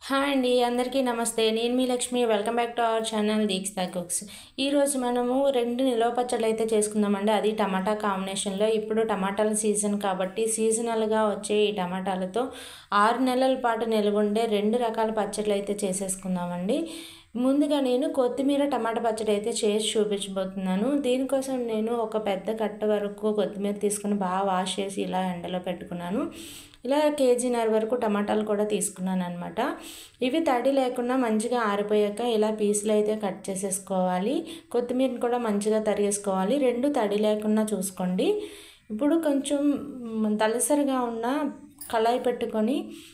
hi అండి అందరికీ నమస్తే నేను మీ Lakshmi welcome back to our channel Deekshitha cooks ఈరోజు మనము రెండు నిలవ పచ్చళ్ళు అయితే చేసుకుందామండి అది టమాటా కాంబినేషన్లో ఇప్పుడు టమాటాల సీజన్ కాబట్టి సీజనల్గా వచ్చే ఈ టమాటాలతో ఆరు నెలల పాటు నిలవుండే రెండు రకాల పచ్చళ్ళు అయితే చేసేసుకుందామండి ముందుగా నేను కొత్తిమీర టమాటా పచ్చడి అయితే చేసి చూపించబోతున్నాను దీనికోసం నేను ఒక పెద్ద కట్ట వరకు కొత్తిమీర తీసుకుని బాగా వాష్ చేసి ఇలా ఎండలో పెట్టుకున్నాను ఇలా కేజీన్నర వరకు టమాటాలు కూడా తీసుకున్నాను అనమాట ఇవి తడి లేకుండా మంచిగా ఆరిపోయాక ఇలా పీసులు అయితే కట్ చేసేసుకోవాలి కొత్తిమీరని కూడా మంచిగా తరిగేసుకోవాలి రెండు తడి లేకుండా చూసుకోండి ఇప్పుడు కొంచెం దలసరిగా ఉన్న కళాయి పెట్టుకొని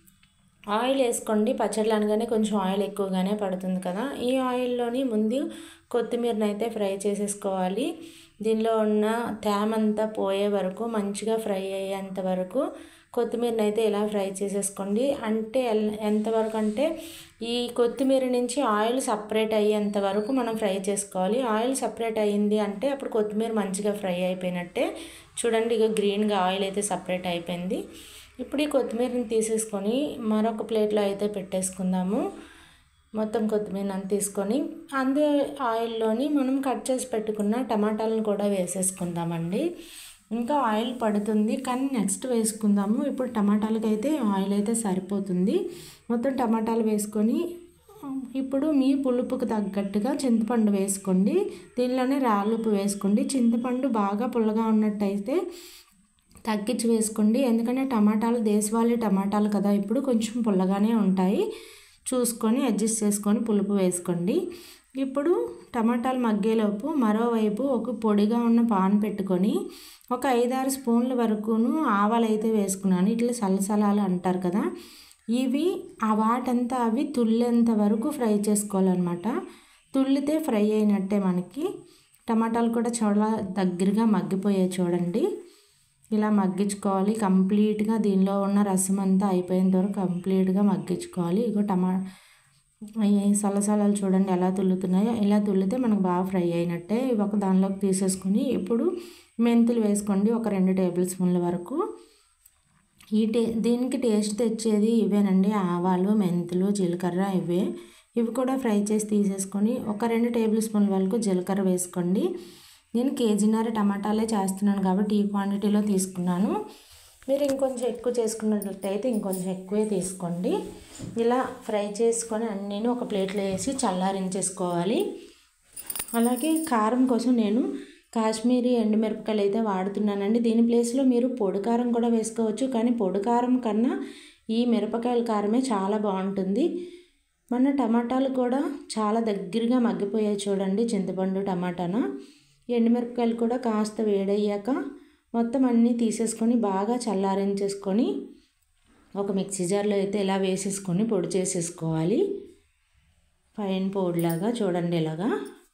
ఆయిల్ వేసుకోండి పచ్చళ్ళు అనగానే కొంచెం ఆయిల్ ఎక్కువగానే పడుతుంది కదా ఈ ఆయిల్లోని ముందు కొత్తిమీరని అయితే ఫ్రై చేసేసుకోవాలి దీనిలో ఉన్న తేమంతా పోయే వరకు మంచిగా ఫ్రై అయ్యేంత వరకు కొత్తిమీరని అయితే ఇలా ఫ్రై చేసేసుకోండి అంటే ఎంతవరకు అంటే ఈ కొత్తిమీర నుంచి ఆయిల్ సపరేట్ అయ్యేంత వరకు మనం ఫ్రై చేసుకోవాలి ఆయిల్ సపరేట్ అయ్యింది అంటే అప్పుడు కొత్తిమీర మంచిగా ఫ్రై అయిపోయినట్టే చూడండి ఇక గ్రీన్గా ఆయిల్ అయితే సపరేట్ అయిపోయింది ఇప్పుడు ఈ కొత్తిమీరని తీసేసుకొని మరొక ప్లేట్లో అయితే పెట్టేసుకుందాము మొత్తం కొత్తిమీరని తీసుకొని అందే ఆయిల్లోని మనం కట్ చేసి పెట్టుకున్న టమాటాలను కూడా వేసేసుకుందామండి ఇంకా ఆయిల్ పడుతుంది కానీ నెక్స్ట్ వేసుకుందాము ఇప్పుడు టమాటాలకి అయితే ఆయిల్ అయితే సరిపోతుంది మొత్తం టమాటాలు వేసుకొని ఇప్పుడు మీ పులుపుకు తగ్గట్టుగా చింతపండు వేసుకోండి దీనిలోనే రాళ్ళుప్పు వేసుకోండి చింతపండు బాగా పుల్లగా ఉన్నట్టయితే తగ్గించి వేసుకోండి ఎందుకంటే టమాటాలు దేశవాళీ టమాటాలు కదా ఇప్పుడు కొంచెం పుల్లగానే ఉంటాయి చూసుకొని అడ్జస్ట్ చేసుకొని పులుపు వేసుకోండి ఇప్పుడు టమాటాలు మగ్గేలోపు మరోవైపు ఒక పొడిగా ఉన్న పాన్ పెట్టుకొని ఒక ఐదారు స్పూన్ల వరకును ఆవాలు అయితే వేసుకున్నాను ఇట్లా సలసలాలు అంటారు కదా ఇవి ఆ వాటంతా అవి తుల్లేంత వరకు ఫ్రై చేసుకోవాలన్నమాట తుల్లితే ఫ్రై అయినట్టే మనకి టమాటాలు కూడా చాలా దగ్గరగా మగ్గిపోయాయి చూడండి ఇలా మగ్గించుకోవాలి కంప్లీట్గా దీనిలో ఉన్న రసం అంతా అయిపోయేంత వరకు కంప్లీట్గా మగ్గించుకోవాలి ఇగో టమా సలసలాలు చూడండి ఎలా తుల్లుతున్నాయో ఇలా తుల్లితే మనకు బాగా ఫ్రై అయినట్టే ఇవి ఒక దానిలోకి తీసేసుకొని ఇప్పుడు మెంతులు వేసుకోండి ఒక రెండు టేబుల్ స్పూన్ల వరకు ఈ టే దీనికి టేస్ట్ తెచ్చేది ఇవేనండి ఆవాలు మెంతులు జీలకర్ర ఇవే ఇవి కూడా ఫ్రై చేసి తీసేసుకొని ఒక రెండు టేబుల్ స్పూన్ల వరకు జీలకర్ర వేసుకోండి నేను కేజీన్నర టమాటాలే చేస్తున్నాను కాబట్టి ఈ క్వాంటిటీలో తీసుకున్నాను మీరు ఇంకొంచెం ఎక్కువ చేసుకున్నట్లయితే ఇంకొంచెం ఎక్కువే తీసుకోండి ఇలా ఫ్రై చేసుకొని అన్నీను ఒక ప్లేట్లో వేసి చల్లారించేసుకోవాలి అలాగే కారం కోసం నేను కాశ్మీరీ ఎండుమిరపకాయలు అయితే వాడుతున్నానండి దీని ప్లేస్లో మీరు పొడి కారం కూడా వేసుకోవచ్చు కానీ పొడి కారం కన్నా ఈ మిరపకాయల కారమే చాలా బాగుంటుంది మన టమాటాలు కూడా చాలా దగ్గరగా మగ్గిపోయాయి చూడండి చింతపండు టమాటాన ఎండుమిరపకాయలు కూడా కాస్త వేడయ్యాక మొత్తం అన్నీ తీసేసుకొని బాగా చల్లారించేసుకొని ఒక మిక్సీ జార్లో అయితే ఇలా వేసేసుకొని పొడి చేసేసుకోవాలి ఫైన్ పొడిలాగా చూడండి ఇలాగా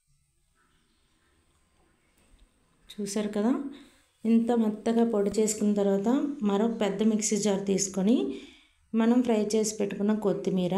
చూసారు కదా ఇంత మెత్తగా పొడి చేసుకున్న తర్వాత మరొక పెద్ద మిక్సీ జార్ తీసుకొని మనం ఫ్రై చేసి పెట్టుకున్న కొత్తిమీర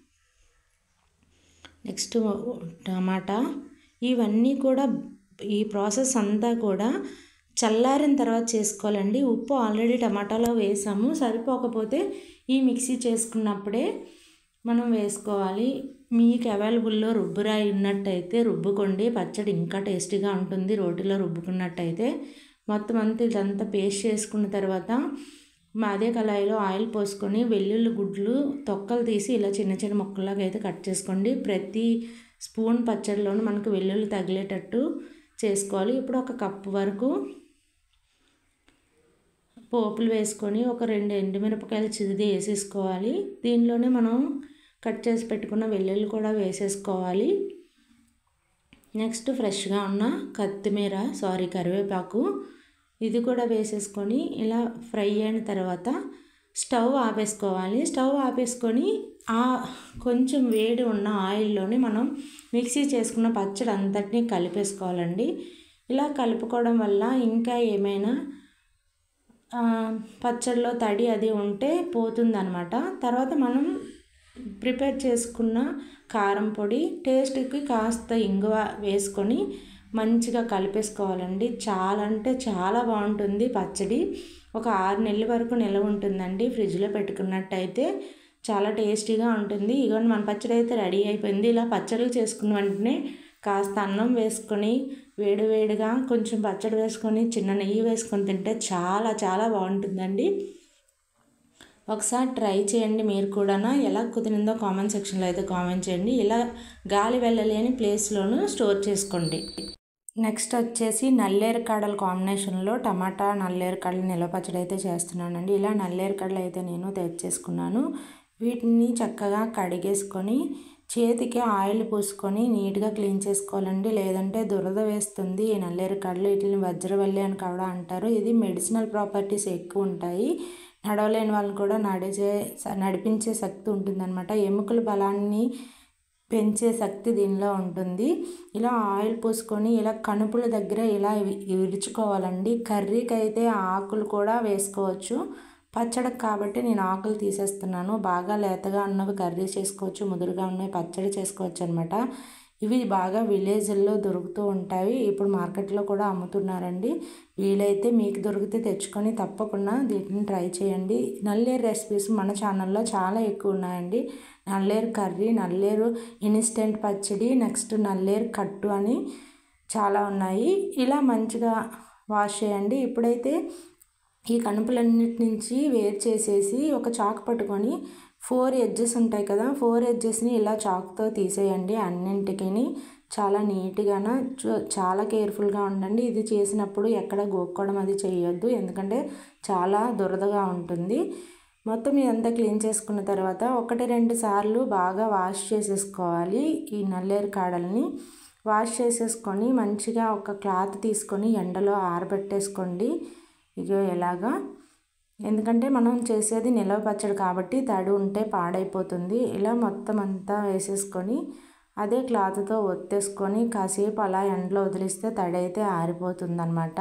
నెక్స్ట్ టమాటా ఇవన్నీ కూడా ఈ ప్రాసెస్ అంతా కూడా చల్లారిన తర్వాత చేసుకోవాలండి ఉప్పు ఆల్రెడీ టమాటాలో వేసాము సరిపోకపోతే ఈ మిక్సీ చేసుకున్నప్పుడే మనం వేసుకోవాలి మీకు అవైలబుల్లో రుబ్బురాయి ఉన్నట్టయితే రుబ్బుకోండి పచ్చడి ఇంకా టేస్టీగా ఉంటుంది రోటిలో రుబ్బుకున్నట్టయితే మొత్తం అంతా ఇదంతా పేస్ట్ చేసుకున్న తర్వాత అదే కళాయిలో ఆయిల్ పోసుకొని వెల్లుల్లి గుడ్లు తొక్కలు తీసి ఇలా చిన్న చిన్న ముక్కలాగా అయితే కట్ చేసుకోండి ప్రతి స్పూన్ పచ్చడిలోనూ మనకు వెల్లుల్లి తగిలేటట్టు చేసుకోవాలి ఇప్పుడు ఒక కప్పు వరకు పోపులు వేసుకొని ఒక రెండు ఎండుమిరపకాయలు చిదిది వేసేసుకోవాలి దీనిలోనే మనం కట్ చేసి పెట్టుకున్న వెల్లుల్లి కూడా వేసేసుకోవాలి నెక్స్ట్ ఫ్రెష్గా ఉన్న కొత్తిమీర సారీ కరివేపాకు ఇది కూడా వేసేసుకొని ఇలా ఫ్రై అయిన తర్వాత స్టవ్ ఆపేసుకోవాలి స్టవ్ ఆపేసుకొని ఆ కొంచెం వేడి ఉన్న ఆయిల్లోని మనం మిక్సీ చేసుకున్న పచ్చడి అంతటినీ కలిపేసుకోవాలండి ఇలా కలుపుకోవడం వల్ల ఇంకా ఏమైనా పచ్చడిలో తడి అది ఉంటే పోతుందనమాట తర్వాత మనం ప్రిపేర్ చేసుకున్న కారం పొడి టేస్ట్కి కాస్త ఇంగువ వేసుకొని మంచిగా కలిపేసుకోవాలండి చాలా అంటే చాలా బాగుంటుంది పచ్చడి ఒక ఆరు నెలల వరకు నిల్వ ఉంటుందండి ఫ్రిడ్జ్లో పెట్టుకున్నట్టయితే చాలా టేస్టీగా ఉంటుంది ఇగోండి మన పచ్చడి అయితే రెడీ అయిపోయింది ఇలా పచ్చళ్ళు చేసుకున్న వెంటనే కాస్త అన్నం వేసుకొని వేడి వేడిగా కొంచెం పచ్చడి వేసుకొని చిన్న నెయ్యి వేసుకొని తింటే చాలా చాలా బాగుంటుందండి ఒకసారి ట్రై చేయండి మీరు కూడా ఎలా కుదిరిందో కామెంట్ సెక్షన్లో అయితే కామెంట్ చేయండి ఇలా గాలి వెళ్ళలేని ప్లేస్లోనూ స్టోర్ చేసుకోండి నెక్స్ట్ వచ్చేసి నల్లేరు కాడల కాంబినేషన్లో టమాటా నల్లేరు కాడల నిల్వ పచ్చడి అయితే చేస్తున్నానండి ఇలా నల్లేరు కాడలు అయితే నేను తెచ్చేసుకున్నాను వీటిని చక్కగా కడిగేసుకొని చేతికి ఆయిల్ పూసుకొని నీట్గా క్లీన్ చేసుకోవాలండి లేదంటే దురద వేస్తుంది ఈ నల్లేరు కాడలు వీటిని వజ్రవల్లి అని కూడా అంటారు ఇది మెడిసినల్ ప్రాపర్టీస్ ఎక్కువ ఉంటాయి నడవలేని వాళ్ళని కూడా నడిచే నడిపించే శక్తి ఉంటుందన్నమాట ఎముకల బలాన్ని పెంచే శక్తి దీనిలో ఉంటుంది ఇలా ఆయిల్ పూసుకొని ఇలా కనుపుల దగ్గర ఇలా విరుచుకోవాలండి కర్రీకి అయితే ఆకులు కూడా వేసుకోవచ్చు పచ్చడికి కాబట్టి నేను ఆకులు తీసేస్తున్నాను బాగా లేతగా ఉన్నవి కర్రీ చేసుకోవచ్చు ముదురుగా ఉన్నవి పచ్చడి చేసుకోవచ్చు అనమాట ఇవి బాగా విలేజ్ల్లో దొరుకుతూ ఉంటాయి ఇప్పుడు మార్కెట్లో కూడా అమ్ముతున్నారండి వీలైతే మీకు దొరికితే తెచ్చుకొని తప్పకుండా వీటిని ట్రై చేయండి నల్లేరు రెసిపీస్ మన ఛానల్లో చాలా ఎక్కువ ఉన్నాయండి నల్లేరు కర్రీ నల్లేరు ఇన్స్టెంట్ పచ్చడి నెక్స్ట్ నల్లేరు కట్టు అని చాలా ఉన్నాయి ఇలా మంచిగా వాష్ చేయండి ఇప్పుడైతే ఈ కణుపులన్నిటి నుంచి వేరు చేసేసి ఒక చాకు పట్టుకొని ఫోర్ ఎడ్జెస్ ఉంటాయి కదా ఫోర్ ఎడ్జెస్ని ఇలా చాకుతో తీసేయండి అన్నింటికి చాలా నీట్గాన చాలా కేర్ఫుల్గా ఉండండి ఇది చేసినప్పుడు ఎక్కడ గోక్కోవడం అది చేయొద్దు ఎందుకంటే చాలా దురదగా ఉంటుంది మొత్తం ఇదంతా క్లీన్ చేసుకున్న తర్వాత ఒకటి రెండు సార్లు బాగా వాష్ చేసేసుకోవాలి ఈ నల్లేరు కాడల్ని వాష్ చేసేసుకొని మంచిగా ఒక క్లాత్ తీసుకొని ఎండలో ఆరబెట్టేసుకోండి ఇగో ఎలాగా ఎందుకంటే మనం చేసేది నిలవ పచ్చడి కాబట్టి తడి ఉంటే పాడైపోతుంది ఇలా మొత్తం అంతా వేసేసుకొని అదే క్లాత్తో ఒత్తేసుకొని కాసేపు అలా ఎండలో వదిలిస్తే తడి అయితే ఆరిపోతుందన్నమాట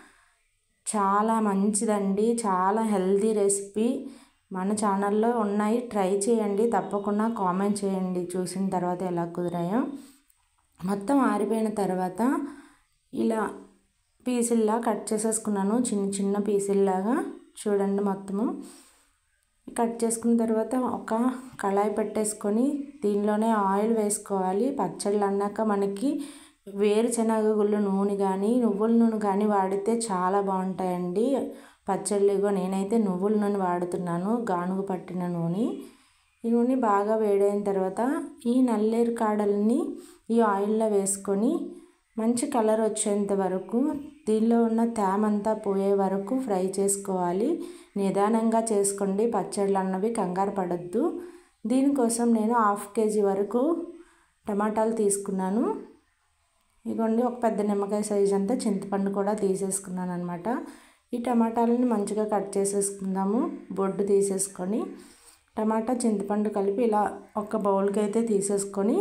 చాలా మంచిదండి చాలా హెల్తీ రెసిపీ మన ఛానల్లో ఉన్నాయి ట్రై చేయండి తప్పకుండా కామెంట్ చేయండి చూసిన తర్వాత ఎలా కుదిరాయో మొత్తం ఆరిపోయిన తర్వాత ఇలా పీసుల్లా కట్ చేసేసుకున్నాను చిన్న చిన్న పీసుల్లాగా చూడండి మొత్తము కట్ చేసుకున్న తర్వాత ఒక కళాయి పెట్టేసుకొని దీనిలోనే ఆయిల్ వేసుకోవాలి పచ్చళ్ళు అన్నాక మనకి వేరుశనగ గుళ్ళు నూనె కానీ నువ్వుల నూనె కానీ వాడితే చాలా బాగుంటాయండి పచ్చళ్ళుగో నేనైతే నువ్వుల నూనె వాడుతున్నాను గానుగ పట్టిన నూనె ఈ నూనె బాగా వేడైన తర్వాత ఈ నల్లేరు కాడల్ని ఈ ఆయిల్లో వేసుకొని మంచి కలర్ వచ్చేంత వరకు దీనిలో ఉన్న తేమంతా పోయే వరకు ఫ్రై చేసుకోవాలి నిదానంగా చేసుకోండి పచ్చళ్ళు అన్నవి కంగారు పడద్దు దీనికోసం నేను హాఫ్ కేజీ వరకు టమాటాలు తీసుకున్నాను ఇదిగోండి ఒక పెద్ద నిమ్మకాయ సైజ్ అంతా చింతపండు కూడా తీసేసుకున్నాను అనమాట ఈ టమాటాలను మంచిగా కట్ చేసేసుకుందాము బొడ్డు తీసేసుకొని టమాటా చింతపండు కలిపి ఇలా ఒక బౌల్కి అయితే తీసేసుకొని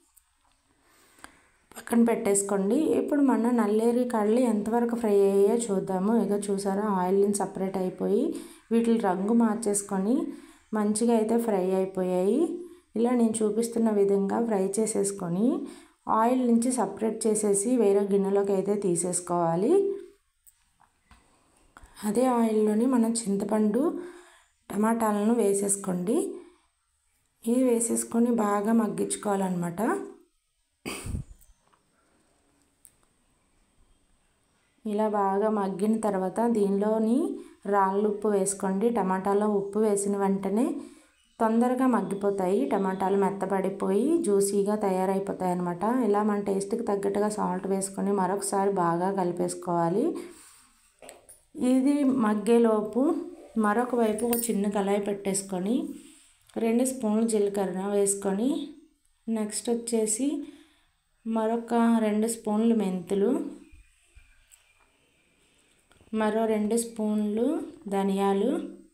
పక్కన పెట్టేసుకోండి ఇప్పుడు మన నల్లేరి కళ్ళు ఎంతవరకు ఫ్రై అయ్యాయో చూద్దాము ఇక చూసారా ఆయిల్ నుంచి సపరేట్ అయిపోయి వీటి రంగు మార్చేసుకొని మంచిగా అయితే ఫ్రై అయిపోయాయి ఇలా నేను చూపిస్తున్న విధంగా ఫ్రై చేసేసుకొని ఆయిల్ నుంచి సపరేట్ చేసేసి వేరే గిన్నెలోకి అయితే తీసేసుకోవాలి అదే ఆయిల్లోని మనం చింతపండు టమాటాలను వేసేసుకోండి ఇది వేసేసుకొని బాగా మగ్గించుకోవాలన్నమాట ఇలా బాగా మగ్గిన తర్వాత దీనిలోని రాళ్ళు ఉప్పు వేసుకోండి టమాటాలో ఉప్పు వేసిన వెంటనే తొందరగా మగ్గిపోతాయి టమాటాలు మెత్తబడిపోయి జ్యూసీగా తయారైపోతాయి అనమాట ఇలా మన టేస్ట్కి తగ్గట్టుగా సాల్ట్ వేసుకొని మరొకసారి బాగా కలిపేసుకోవాలి ఇది మగ్గేలోపు మరొక వైపు ఒక చిన్న కళాయి పెట్టేసుకొని రెండు స్పూన్లు జీలకర్ర వేసుకొని నెక్స్ట్ వచ్చేసి మరొక రెండు స్పూన్లు మెంతులు మరో రెండు స్పూన్లు ధనియాలు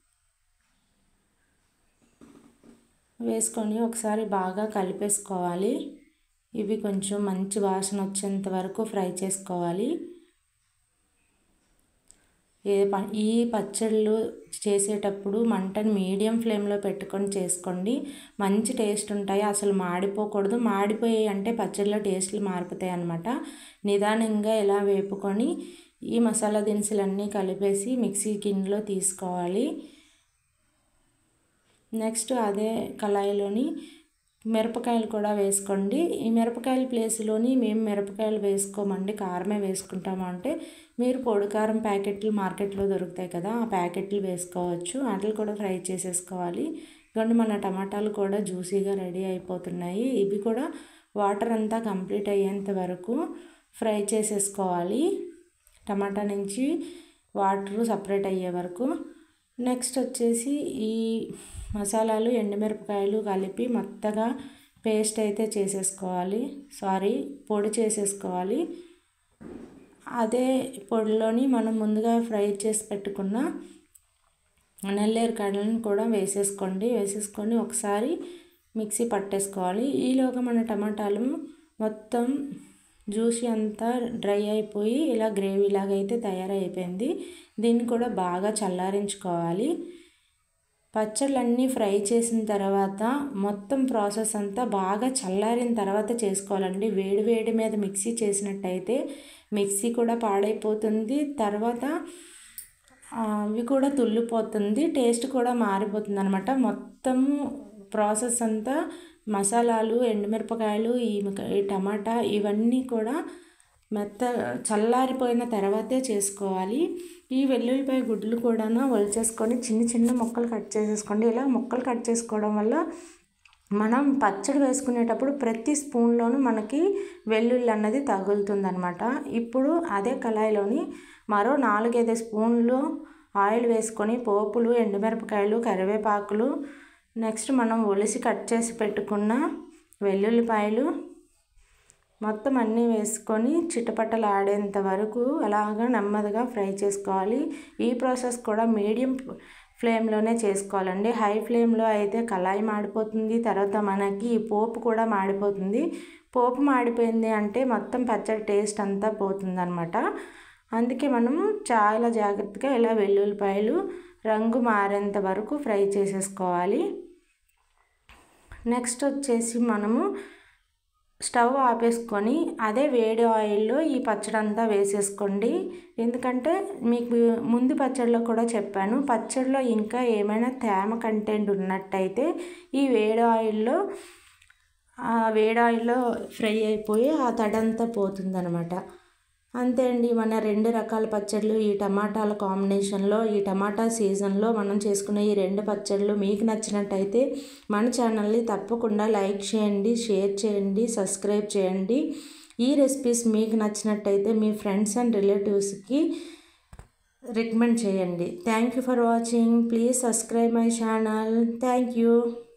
వేసుకొని ఒకసారి బాగా కలిపేసుకోవాలి ఇవి కొంచెం మంచి వాసన వచ్చేంత వరకు ఫ్రై చేసుకోవాలి ఏ ప ఈ పచ్చళ్ళు చేసేటప్పుడు మంటను మీడియం ఫ్లేమ్లో పెట్టుకొని చేసుకోండి మంచి టేస్ట్ ఉంటాయి అసలు మాడిపోకూడదు మాడిపోయాయి అంటే పచ్చళ్ళలో టేస్ట్లు మారిపోతాయి అన్నమాట నిదానంగా ఇలా వేపుకొని ఈ మసాలా దినుసులన్నీ కలిపేసి మిక్సీ గిన్నెలో తీసుకోవాలి నెక్స్ట్ అదే కళాయిలోని మిరపకాయలు కూడా వేసుకోండి ఈ మిరపకాయల ప్లేస్లోని మేము మిరపకాయలు వేసుకోమండి కారమే వేసుకుంటాము అంటే మీరు పొడి కారం ప్యాకెట్లు మార్కెట్లో దొరుకుతాయి కదా ఆ ప్యాకెట్లు వేసుకోవచ్చు వాటిని కూడా ఫ్రై చేసేసుకోవాలి ఇదిగోండి మన టమాటాలు కూడా జ్యూసీగా రెడీ అయిపోతున్నాయి ఇవి కూడా వాటర్ అంతా కంప్లీట్ అయ్యేంత వరకు ఫ్రై చేసేసుకోవాలి టమాటా నుంచి వాటర్ సపరేట్ అయ్యే వరకు నెక్స్ట్ వచ్చేసి ఈ మసాలాలు ఎండుమిరపకాయలు కలిపి మొత్తగా పేస్ట్ అయితే చేసేసుకోవాలి సారీ పొడి చేసేసుకోవాలి అదే పొడిలోని మనం ముందుగా ఫ్రై చేసి పెట్టుకున్న నల్లేరు కాడలను కూడా వేసేసుకోండి వేసేసుకొని ఒకసారి మిక్సీ పట్టేసుకోవాలి ఈలోగా మన టమాటాలు మొత్తం జ్యూసీ అంతా డ్రై అయిపోయి ఇలా గ్రేవీ లాగా అయితే తయారైపోయింది దీన్ని కూడా బాగా చల్లారించుకోవాలి పచ్చళ్ళన్నీ ఫ్రై చేసిన తర్వాత మొత్తం ప్రాసెస్ అంతా బాగా చల్లారిన తర్వాత చేసుకోవాలండి వేడి వేడి మీద మిక్సీ చేసినట్టయితే మిక్సీ కూడా పాడైపోతుంది తర్వాత అవి కూడా తుల్లిపోతుంది టేస్ట్ కూడా మారిపోతుంది అనమాట మొత్తం ప్రాసెస్ అంతా మసాలాలు ఎండుమిరపకాయలు ఈ ఈ టమాటా ఇవన్నీ కూడా మెత్త చల్లారిపోయిన తర్వాతే చేసుకోవాలి ఈ వెల్లుల్లిపాయ గుడ్లు కూడా ఒలిచేసుకొని చిన్న చిన్న ముక్కలు కట్ చేసేసుకోండి ఇలా ముక్కలు కట్ చేసుకోవడం వల్ల మనం పచ్చడి వేసుకునేటప్పుడు ప్రతి స్పూన్లోనూ మనకి వెల్లుల్లి అన్నది తగులుతుంది అనమాట ఇప్పుడు అదే కళాయిలోని మరో నాలుగైదు స్పూన్లు ఆయిల్ వేసుకొని పోపులు ఎండుమిరపకాయలు కరివేపాకులు నెక్స్ట్ మనం ఒలిసి కట్ చేసి పెట్టుకున్న వెల్లుల్లిపాయలు మొత్తం అన్నీ వేసుకొని చిటపటలు ఆడేంత వరకు అలాగా నెమ్మదిగా ఫ్రై చేసుకోవాలి ఈ ప్రాసెస్ కూడా మీడియం ఫ్లేమ్లోనే చేసుకోవాలండి హై ఫ్లేమ్లో అయితే కళాయి మాడిపోతుంది తర్వాత మనకి ఈ పోపు కూడా మాడిపోతుంది పోపు మాడిపోయింది అంటే మొత్తం పచ్చడి టేస్ట్ అంతా పోతుందన్నమాట అందుకే మనం చాలా జాగ్రత్తగా ఇలా వెల్లుల్లిపాయలు రంగు మారేంత వరకు ఫ్రై చేసేసుకోవాలి నెక్స్ట్ వచ్చేసి మనము స్టవ్ ఆపేసుకొని అదే వేడి ఆయిల్లో ఈ పచ్చడి అంతా వేసేసుకోండి ఎందుకంటే మీకు ముందు పచ్చడిలో కూడా చెప్పాను పచ్చడిలో ఇంకా ఏమైనా తేమ కంటెంట్ ఉన్నట్టయితే ఈ వేడి ఆయిల్లో ఆ వేడి ఆయిల్లో ఫ్రై అయిపోయి ఆ తడంతా పోతుందనమాట అంతే అండి మన రెండు రకాల పచ్చళ్ళు ఈ టమాటాల కాంబినేషన్లో ఈ టమాటా సీజన్లో మనం చేసుకునే ఈ రెండు పచ్చళ్ళు మీకు నచ్చినట్టయితే మన ఛానల్ని తప్పకుండా లైక్ చేయండి షేర్ చేయండి సబ్స్క్రైబ్ చేయండి ఈ రెసిపీస్ మీకు నచ్చినట్టయితే మీ ఫ్రెండ్స్ అండ్ రిలేటివ్స్కి రికమెండ్ చేయండి thank you for watching please subscribe my channel thank you